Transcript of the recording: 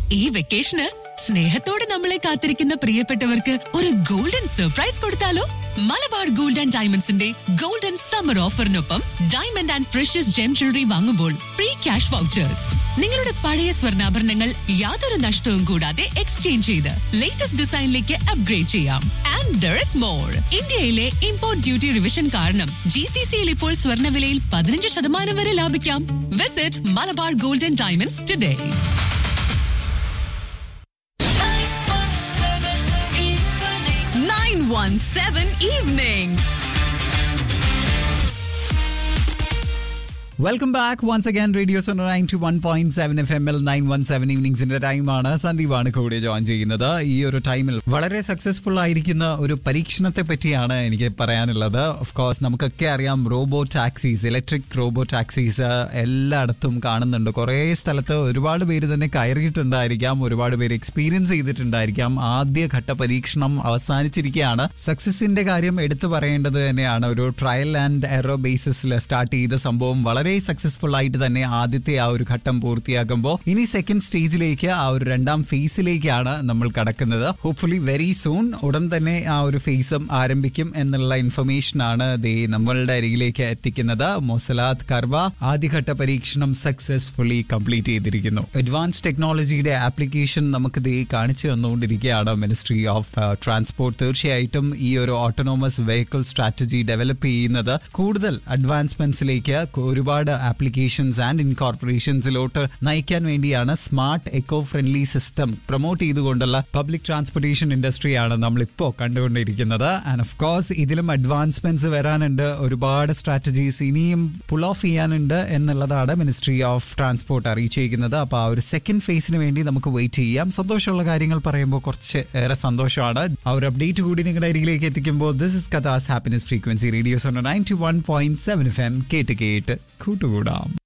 ഈ വെക്കേഷന് സ്നേഹത്തോടെ നമ്മളെ കാത്തിരിക്കുന്ന പ്രിയപ്പെട്ടവർക്ക് ഒരു ഗോൾഡൻ സർപ്രൈസ് കൊടുത്താലോ മലബാർ ഗോൾഡ് ആൻഡ് ഡയമണ്ട്സിന്റെ ഗോൾഡൻ സമ്മർ ഓഫറിനൊപ്പം diamond and precious gem jewellery വാങ്ങുമ്പോൾ ഫ്രീ ക്യാഷ് വൗച്ചേഴ്സ് നിങ്ങളുടെ പഴയ സ്വർണ്ണാഭരണങ്ങൾ യാതൊരു നഷ്ടവും കൂടാതെ എക്സ്ചേഞ്ച് ചെയ്ത് ലേറ്റസ്റ്റ് ഡിസൈനിലേക്ക് അപ്ഗ്രേഡ് ചെയ്യാം ആൻഡ് there is more ഇന്ത്യയിലെ ഇമ്പോർട്ട് ഡ്യൂട്ടി റിവിഷൻ കാരണം ജി സി സിയിൽ ഇപ്പോൾ സ്വർണ്ണവിലയിൽ പതിനഞ്ച് ശതമാനം വരെ ലാഭിക്കാം visit Malabar golden diamonds today nine one seven evenings welcome back once again radio zone nine two one point seven F M L nine one seven ഈവനിങ്സിന്റെ ടൈമാണ് സന്ദീപാണ് കൂടെ ജോയിൻ ചെയ്യുന്നത് ഈ ഒരു ടൈമിൽ വളരെ സക്സസ്ഫുൾ ആയിരിക്കുന്ന ഒരു പരീക്ഷണത്തെ പറ്റിയാണ് എനിക്ക് പറയാനുള്ളത് ഓഫ് കോഴ്സ് നമുക്കൊക്കെ അറിയാം robo taxis electric robo taxis എല്ലായിടത്തും കാണുന്നുണ്ട് കുറേ സ്ഥലത്ത് ഒരുപാട് പേര് തന്നെ കയറിയിട്ടുണ്ടായിരിക്കാം ഒരുപാട് പേര് എക്സ്പീരിയൻസ് ചെയ്തിട്ടുണ്ടായിരിക്കാം ആദ്യഘട്ട പരീക്ഷണം അവസാനിച്ചിരിക്കുകയാണ് സക്സസിന്റെ കാര്യം എടുത്തു പറയേണ്ടത് തന്നെയാണ് ഒരു ട്രയൽ ആൻഡ് എറോ ബേസിസിൽ സ്റ്റാർട്ട് ചെയ്ത സംഭവം വളരെ സക്സസ്ഫുൾ ആയിട്ട് തന്നെ ആദ്യത്തെ ആ ഒരു ഘട്ടം പൂർത്തിയാക്കുമ്പോൾ ഇനി സെക്കൻഡ് സ്റ്റേജിലേക്ക് ആ ഒരു രണ്ടാം ഫേസിലേക്കാണ് നമ്മൾ കടക്കുന്നത് ഹോപ്പ്ഫുള്ളി വെരി സൂൺ ഉടൻ തന്നെ ആ ഒരു ഫേസും ആരംഭിക്കും എന്നുള്ള ഇൻഫർമേഷൻ ആണ് ദേ നമ്മളുടെ അരികിലേക്ക് എത്തിക്കുന്നത് മൊസലാത്ത് കർവ ആദ്യഘട്ട പരീക്ഷണം സക്സസ്ഫുള്ളി കംപ്ലീറ്റ് ചെയ്തിരിക്കുന്നു അഡ്വാൻസ് ടെക്നോളജിയുടെ ആപ്ലിക്കേഷൻ നമുക്ക് ദേ കാണിച്ചു തന്നുകൊണ്ടിരിക്കുകയാണ് മിനിസ്ട്രി ഓഫ് ട്രാൻസ്പോർട്ട് തീർച്ചയായിട്ടും ഈ ഒരു ഓട്ടോണോമസ് വെഹിക്കിൾ സ്ട്രാറ്റജി ഡെവലപ്പ് ചെയ്യുന്നത് കൂടുതൽ അഡ്വാൻസ്മെന്റ്സിലേക്ക് ഒരുപാട് ആപ്ലിക്കേഷൻസ് ആൻഡ് ഇൻകോർപ്പറേഷൻസിലോട്ട് നയിക്കാൻ വേണ്ടിയാണ് smart eco friendly system promote ചെയ്തുകൊണ്ടുള്ള പബ്ലിക് ട്രാൻസ്പോർട്ടേഷൻ ഇൻഡസ്ട്രിയാണ് നമ്മളിപ്പോൾ കണ്ടുകൊണ്ടിരിക്കുന്നത് ആൻഡ് ഓഫ് കോഴ്സ് ഇതിലും അഡ്വാൻസ്മെന്റ്സ് വരാനുണ്ട് ഒരുപാട് സ്ട്രാറ്റജീസ് ഇനിയും പുൾ ഓഫ് ചെയ്യാനുണ്ട് എന്നുള്ളതാണ് മിനിസ്ട്രി ഓഫ് ട്രാൻസ്പോർട്ട് അറിയിച്ചിരിക്കുന്നത് അപ്പോൾ ആ ഒരു സെക്കൻഡ് ഫേസിന് വേണ്ടി നമുക്ക് വെയിറ്റ് ചെയ്യാം സന്തോഷമുള്ള കാര്യങ്ങൾ പറയുമ്പോൾ കുറച്ച് ഏറെ സന്തോഷമാണ് ആ ഒരു അപ്ഡേറ്റ് കൂടി നിങ്ങളുടെ അരികിലേക്ക് എത്തിക്കുമ്പോൾ ദിസ് ഇസ് കഥാസ് happiness frequency radio's ninety one point seven F M കേട്ട് കേട്ട് കൂട്ടുകൂടാം